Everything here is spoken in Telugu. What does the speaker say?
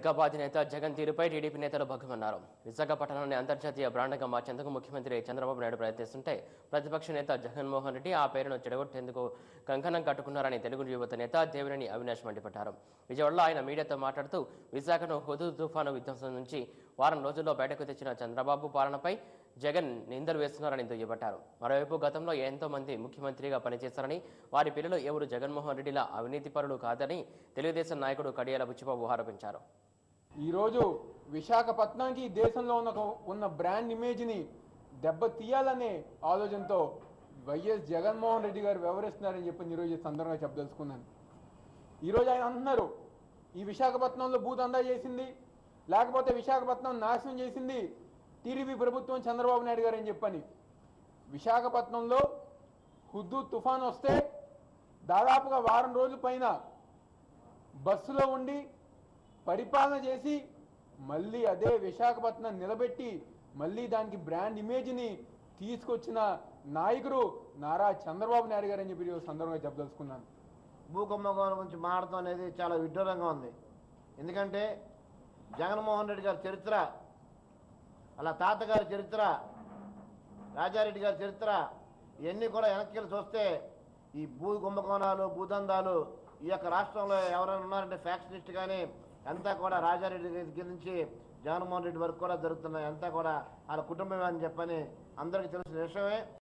హైదరాబాద్ నేత జగన్ తీరుపై టీడీపీ నేతలు భగ్గుమన్నారు విశాఖపట్నాన్ని అంతర్జాతీయ బ్రాండ్గా మార్చేందుకు ముఖ్యమంత్రి చంద్రబాబు నాయుడు ప్రయత్నిస్తుంటే ప్రతిపక్ష నేత జగన్మోహన్ రెడ్డి ఆ పేరును చెడగొట్టేందుకు కంకణం కట్టుకున్నారని తెలుగు యువత నేత దేవినేని అవినాష్ మండిపడ్డారు విజయవాడలో ఆయన మీడియాతో మాట్లాడుతూ విశాఖను హుదూ తుఫాను విధ్వంసం నుంచి వారం రోజుల్లో బయటకు తెచ్చిన చంద్రబాబు పాలనపై జగన్ నిందలు వేస్తున్నారని దుయ్యబట్టారు మరోవైపు గతంలో ఎంతో మంది ముఖ్యమంత్రిగా పనిచేశారని వారి పిల్లలు ఎవరు జగన్మోహన్ రెడ్డిలా అవినీతిపరులు కాదని తెలుగుదేశం నాయకుడు కడియాల బుచ్చిబాబు ఆరోపించారు ఈరోజు విశాఖపట్నానికి ఈ దేశంలో ఉన్న ఒక- ఉన్న బ్రాండ్ ఇమేజ్ని దెబ్బ తీయాలనే ఆలోచనతో వైఎస్ జగన్మోహన్ రెడ్డి గారు వ్యవహరిస్తున్నారని చెప్పి ఈరోజు ఈ సందర్భంగా చెప్పదలుచుకున్నాను ఈరోజు ఆయన అంటున్నారు ఈ విశాఖపట్నంలో భూదందా చేసింది లేకపోతే విశాఖపట్నం నాశనం చేసింది టీడీపీ ప్రభుత్వం చంద్రబాబు నాయుడు గారు అని చెప్పని విశాఖపట్నంలో హుద్దు తుఫాన్ వస్తే దాదాపుగా వారం రోజుల పైన బస్సులో ఉండి పరిపాలన చేసి మళ్ళీ అదే విశాఖపట్నం నిలబెట్టి మళ్ళీ దానికి బ్రాండ్ ఇమేజ్ని తీసుకొచ్చిన నాయకుడు నారా చంద్రబాబు నాయుడు గారు అని చెప్పి ఈ సందర్భంగా చెప్పదలుచుకున్నాను భూకుంభకోణం గురించి మాట్లాడటం అనేది చాలా విడ్డూరంగా ఉంది ఎందుకంటే జగన్మోహన్ రెడ్డి గారి చరిత్ర అలా తాతగారి చరిత్ర రాజారెడ్డి గారి చరిత్ర ఇవన్నీ కూడా వెనక్కి వెళ్ళి చూస్తే ఈ భూ కుంభకోణాలు భూదందాలు ఈ యొక్క రాష్ట్రంలో ఎవరైనా ఉన్నారంటే ఫ్యాక్షనిస్ట్ కానీ అంతా కూడా రాజారెడ్డి దగ్గర నుంచి జగన్మోహన్ రెడ్డి వరకు కూడా జరుగుతున్నాయి అంతా కూడా వాళ్ళ కుటుంబమే అని చెప్పని అందరికీ తెలిసిన విషయమే